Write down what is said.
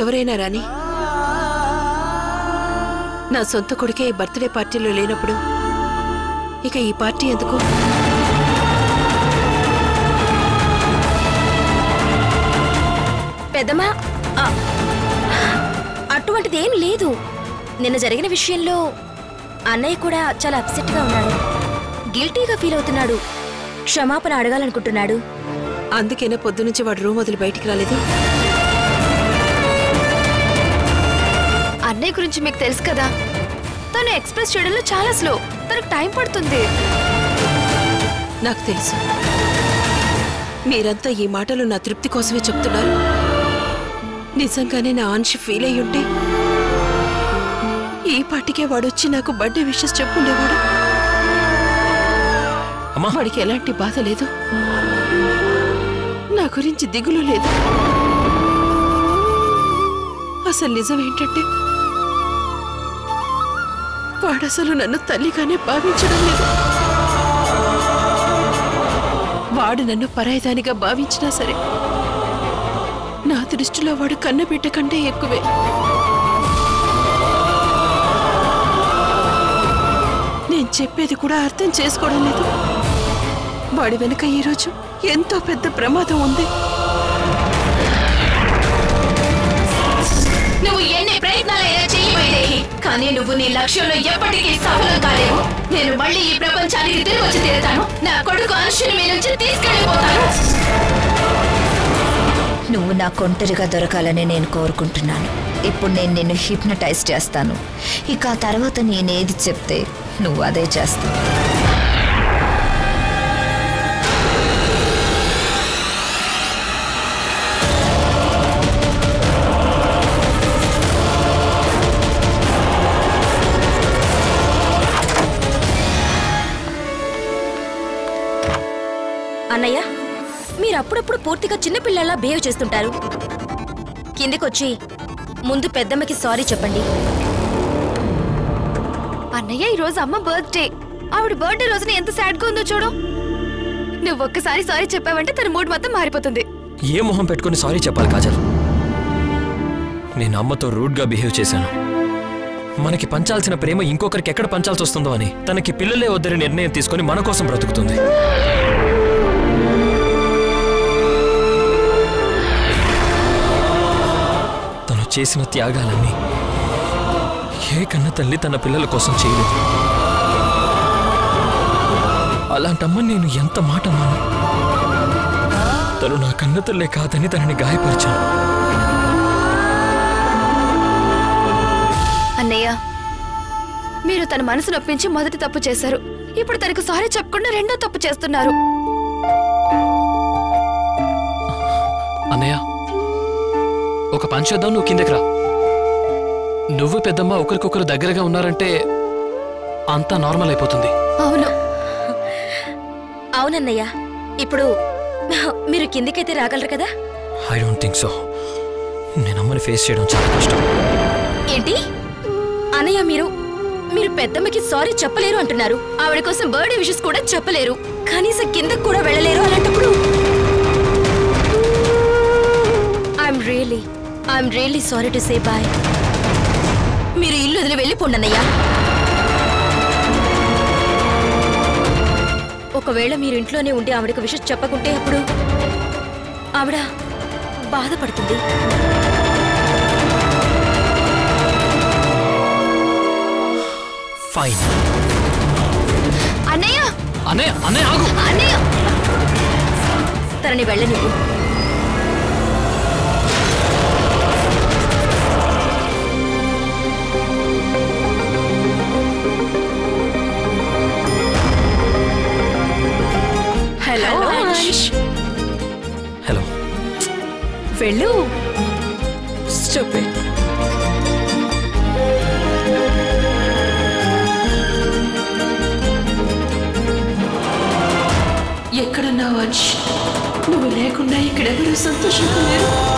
ఎవరైనా రాని నా సొంత కొడుకే ఈ బర్త్డే పార్టీలో లేనప్పుడు ఇక ఈ పార్టీ ఎందుకు పెద్దమ్మా ఆ, అటువంటిది ఏం లేదు నిన్న జరిగిన విషయంలో అన్నయ్య కూడా చాలా అప్సెట్ గా ఉన్నాడు గిల్టీగా ఫీల్ అవుతున్నాడు క్షమాపణ అడగాలనుకుంటున్నాడు అందుకేనే పొద్దునుంచి వాడు రూమ్ వదిలి బయటికి రాలేదు అన్నయ్య గురించి మీకు తెలుసు కదా తను ఎక్స్ప్రెస్ చేయడంలో చాలా స్లో తనకు టైం పడుతుంది నాకు తెలుసు మీరంతా ఈ మాటలు నా తృప్తి కోసమే చెప్తున్నారు నిజంగానే నా ఆన్షి ఫీల్ అయ్యి ఉంటే ఈ పాటికే వాడు వచ్చి నాకు బర్త్డే విషెస్ చెప్పుండేవాడు అమ్మా వాడికి ఎలాంటి బాధ లేదు నా గురించి దిగులు లేదు అసలు నిజం ఏంటంటే వాడసలు నన్ను తల్లిగానే భావించడం లేదు వాడు నన్ను పరాయిదానిగా భావించినా సరే నా దృష్టిలో వాడు కన్నబిడ్డ కంటే ఎక్కువే నేను చెప్పేది కూడా అర్థం చేసుకోవడం లేదు వాడి వెనుక ఈరోజు ఎంతో పెద్ద ప్రమాదం ఉంది నువ్వు ఎన్ని ప్రయత్నాలైనా చేయబోయేది కానీ నువ్వు నీ లక్ష్యంలో ఎప్పటికీ సఫలం కాలేవు నేను మళ్ళీ ఈ ప్రపంచానికి తిరిగి వచ్చి తీరుతాను నా కొడుకు అనుషుని మీ నుంచి తీసుకెళ్ళిపోతాను నువ్వు నా కొంటరిగా దొరకాలని నేను కోరుకుంటున్నాను ఇప్పుడు నేను నిన్ను హిప్నటైజ్ చేస్తాను ఇక ఆ తర్వాత నేనేది చెప్తే నువ్వు అదే చేస్తావు అన్నయ్య మీరు అప్పుడప్పుడు పూర్తిగా చిన్నపిల్లలా బిహేవ్ చేస్తుంటారు కిందికొచ్చి ముందు పెద్దమ్మకి సారీ చెప్పండి అన్నయ్య ఈ రోజు అమ్మ బర్త్డే ఆవిడ బర్త్డే రోజున ఎంత సాడ్ గా ఉందో చూడు నువ్వు ఒక్కసారి సారీ చెప్పావంటే తన మూడ్ మొత్తం మారిపోతుంది ఏ మొహం పెట్టుకుని సారీ చెప్పాలి కాజల్ నేను అమ్మతో రూడ్గా బిహేవ్ చేశాను మనకి పంచాల్సిన ప్రేమ ఇంకొకరికి ఎక్కడ పంచాల్సి వస్తుందో అని తనకి పిల్లలే వద్దని నిర్ణయం తీసుకొని మన కోసం బ్రతుకుతుంది తను చేసిన త్యాగాలన్నీ ఏ కన్న తల్లి తన పిల్లల కోసం చేయలేదు అలాంటమ్మ నేను ఎంత మాట అన్నాను తను నా కన్న తల్లే కాదని తనని గాయపరిచాను అన్నయ్య మీరు తన మనసు నొప్పించి మొదటి తప్పు చేశారు ఇప్పుడు తనకు సారీ చెప్పకుండా రెండో తప్పు చేస్తున్నారు అన్నయ్య ఒక పని చేద్దాం నువ్వు కిందకి రా నువ్వు పెద్దమ్మ ఒకరికొకరు దగ్గరగా ఉన్నారంటే అంతా నార్మల్ అయిపోతుంది అవును అవునన్నయ్య ఇప్పుడు మీరు కిందికైతే రాగలరు కదా ఐ డోంట్ థింక్ సో నేను అమ్మని ఫేస్ చేయడం చాలా కష్టం ఏంటి అన్నయ్య మీరు మీరు పెద్దమ్మకి సారీ చెప్పలేరు అంటున్నారు ఆవిడ కోసం బర్త్డే విషెస్ కూడా చెప్పలేరు కనీసం కిందకు కూడా వెళ్ళలేరు అలాంటప్పుడు I'm really I'm really sorry to say bye మీరు ఇల్లు వదిలి వెళ్ళిపోండి అన్నయ్య ఒకవేళ మీరు ఇంట్లోనే ఉండి ఆవిడకు విషయం చెప్పకుంటే అప్పుడు ఆవిడ బాధపడుతుంది ఫైన్ అన్నయ్య అన్నయ్య అన్నయ్య ఆగు అన్నయ్య తనని వెళ్ళనివ్వు హలో అంష్ హలో వెళ్ళు Stupid. ఎక్కడున్నావు అంష్ నువ్వు లేకుండా ఇక్కడెవరూ సంతోషంగా లేరు